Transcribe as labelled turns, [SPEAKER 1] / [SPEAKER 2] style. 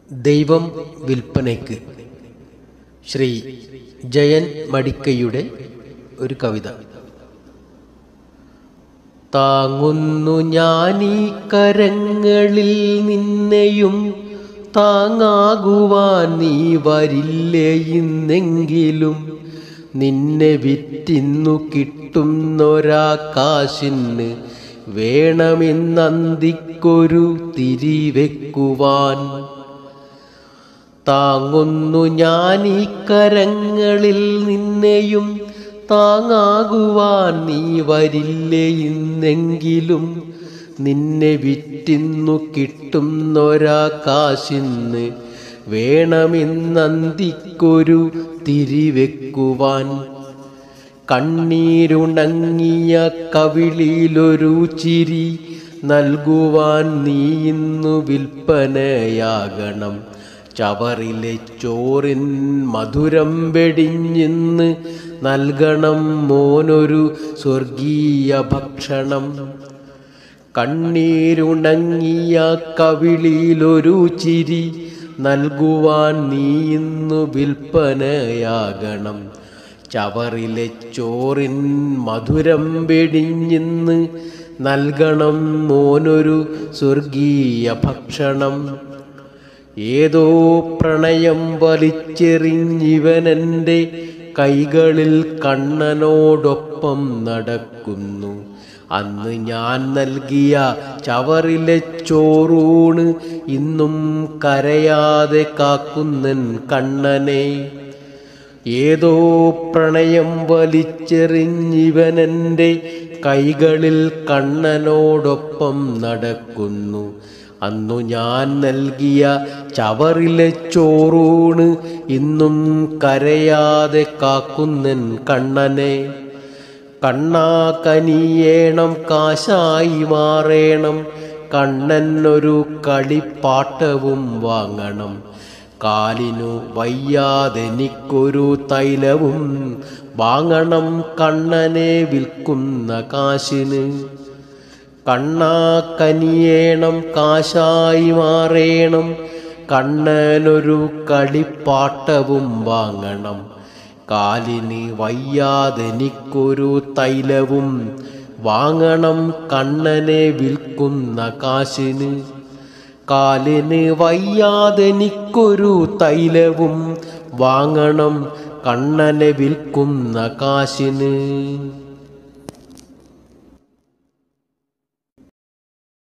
[SPEAKER 1] ദൈവം വിൽപ്പനയ്ക്ക് ശ്രീ ജയൻ മടിക്കയുടെ ഒരു കവിത താങ്ങുന്നു ഞാനീ കരങ്ങളിൽ നിന്നെയും താങ്ങാകുവാൻ നീ വരില്ലേ ഇന്നെങ്കിലും നിന്നെ വിറ്റിന്നു കിട്ടുന്നൊരാ കാശിന് വേണമെന്നന്തിക്കൊരു തിരി വെക്കുവാൻ താങ്ങുന്നു ഞാൻ ഈ കരങ്ങളിൽ നിന്നെയും താങ്ങാകുവാൻ നീ വരില്ലേ ഇന്നെങ്കിലും നിന്നെ വിറ്റിന്നു കിട്ടുന്നൊരാ കാശിന്ന് വേണമെന്നന്തിക്കൊരു തിരിവെക്കുവാൻ കണ്ണീരുണങ്ങിയ കവിളിലൊരു ചിരി നൽകുവാൻ നീ ഇന്നു വിൽപ്പനയാകണം ചവറിലെ ചോറിൻ മധുരം വെടിഞ്ഞിന്ന് നൽകണം മോനൊരു സ്വർഗീയ ഭക്ഷണം കണ്ണീരുണങ്ങിയ കവിളിലൊരു ചിരി നൽകുവാൻ നീ ഇന്നു വിൽപ്പനയാകണം ചവറിലെ ചോറിൻ മധുരം വെടിഞ്ഞിന്ന് നൽകണം മോനൊരു സ്വർഗീയ ഭക്ഷണം ഏതോ പ്രണയം വലിച്ചെറിഞ്ഞിവനെൻ്റെ കൈകളിൽ കണ്ണനോടൊപ്പം നടക്കുന്നു അന്ന് ഞാൻ നൽകിയ ചവറിലെ ചോറൂണ് ഇന്നും കരയാതെ കാക്കുന്നൻ കണ്ണനെ ഏതോ പ്രണയം വലിച്ചെറിഞ്ഞിവനെൻ്റെ കൈകളിൽ കണ്ണനോടൊപ്പം നടക്കുന്നു അന്നു ഞാൻ നൽകിയ ചവറിലെ ചോറൂണ് ഇന്നും കരയാതെ കാക്കുന്നൻ കണ്ണനെ കണ്ണാ കനിയേണം കാശായി മാറേണം കണ്ണനൊരു കളിപ്പാട്ടവും വാങ്ങണം കാലിനു വയ്യാതെനിക്കൊരു തൈലവും വാങ്ങണം കണ്ണനെ വിൽക്കുന്ന കാശിന് കണ്ണാ കനിയേണം കാശായി മാറേണം കണ്ണനൊരു കളിപ്പാട്ടവും വാങ്ങണം കാലിന് വയ്യാതെനിക്കൊരു തൈലവും വാങ്ങണം കണ്ണനെ വിൽക്കുന്ന കാശിന് കാലിന് വയ്യാതെനിക്കൊരു തൈലവും വാങ്ങണം കണ്ണനെ വിൽക്കുന്ന കാശിന്